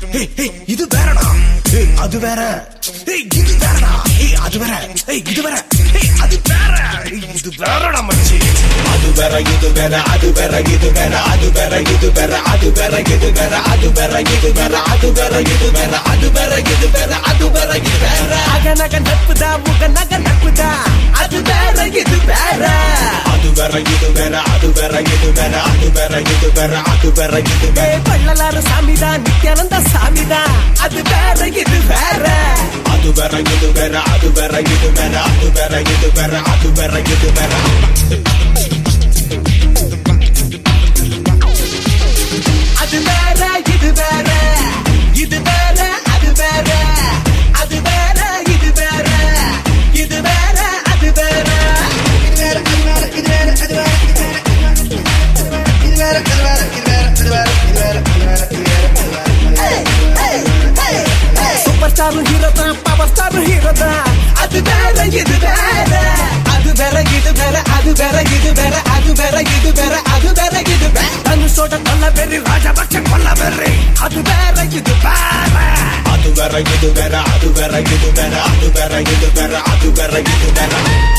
ஏய், ஏய், இது வேறடா ஏய், அது வேற ஏய், இது வேறடா ஏய், அது வேற ஏய், இது வேற ஏய், அது வேற ஏய், இது வேறடா மச்சி அது வேற இது வேற அது வேற இது வேற அது வேற இது வேற அது வேற இது வேற அது வேற இது வேற அது வேற இது வேற அது வேற இது வேற அது வேற இது வேற அகநக நட்புதா முகநக நட்புதா அது வேற இது வேற அது வேற இது வேற அது வேற இது வேற அது வேற இது வேற அது வேற இது வேற ஏய், பள்ளலாறு சாமிதா நித்யானந்த சாமிதா அது வேற இது வேற அது வேற இது வேற அது வேற இது வேற அது வேற இது வேற அது வேற இது வேற அது வேற இது வேற இது வேற அது வேற அது வேற இது வேற இது வேற அது வேற சூப்பர் ஸ்டார் ஹீரோ தான் பவர் ஸ்டார் ஹீரோ தான் அது வேற இது வேற அது வேற இது வேற அது வேற இது வேற அது வேற இது வேற அது வேற இது வேற தனுஷோட கொல்ல வெறி ராஜபக்ஷ கொல்ல வெறி அது வேற இது வேற அது வேற இது வேற அது வேற இது வேற அது வேற இது வேற அது வேற இது வேற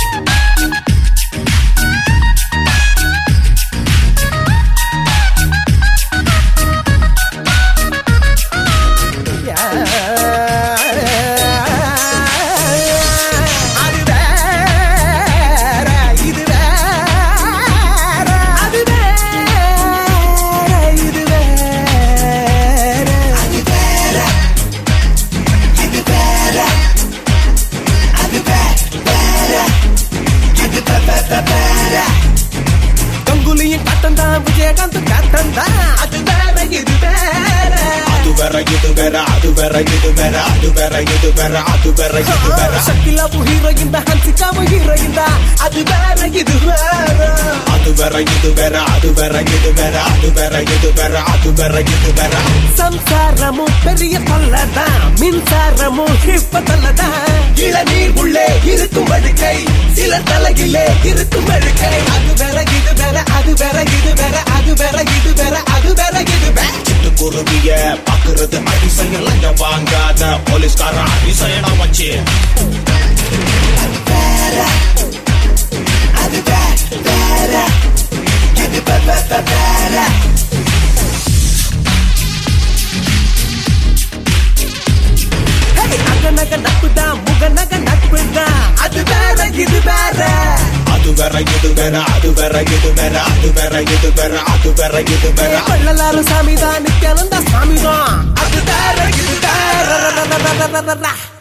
அது வேற இது வேற அது வேற இது வேற அது வேற இது வேற அது வேற இது வேற கங்குலியின் கட்டம் தான் விஜயகாந்த் கட்டம் தான் அது வேற இது வேற அது வேற இது வேற அது வேற இது வேற அது வேற இது வேற அது வேற இது வேற சக்கிலாவும் ஹீரோயின் தான் ஹன்சிகாவும் ஹீரோயின் தான் அது வேற இது வேற அது வேற இது வேற அது வேற இது வேற அது வேற இது வேற அது வேற இது வேற சம்சாரமும் பெரிய தொல்லதான் மின்சாரமும் இப்ப தொல்லதான் இளநீர் உள்ளே இருக்கும் வழுக்கை சில தலையிலே இருக்கும் வழுக்கை அது வேற இது வேற அது வேற இது வேற அது வேற இது வேற அது வேற இது வேற சிட்டுக்குருவிய பாக்குறது அதிசயம் லஞ்ச வாங்காத போலீஸ்காரன் அதிசயடா வச்சு அது வேற வேற இது வே- வே- வே- வேற Hey, அகநக நட்புதான் முகநக நட்புதான் அது வேற இது வேற அது வேற இது வேற அது வேற இது வேற அது வேற இது வேற அது வேற இது வேற பள்ளலாறு சாமிதான் நித்யானந்த சாமிதான் அது வேற இது வேற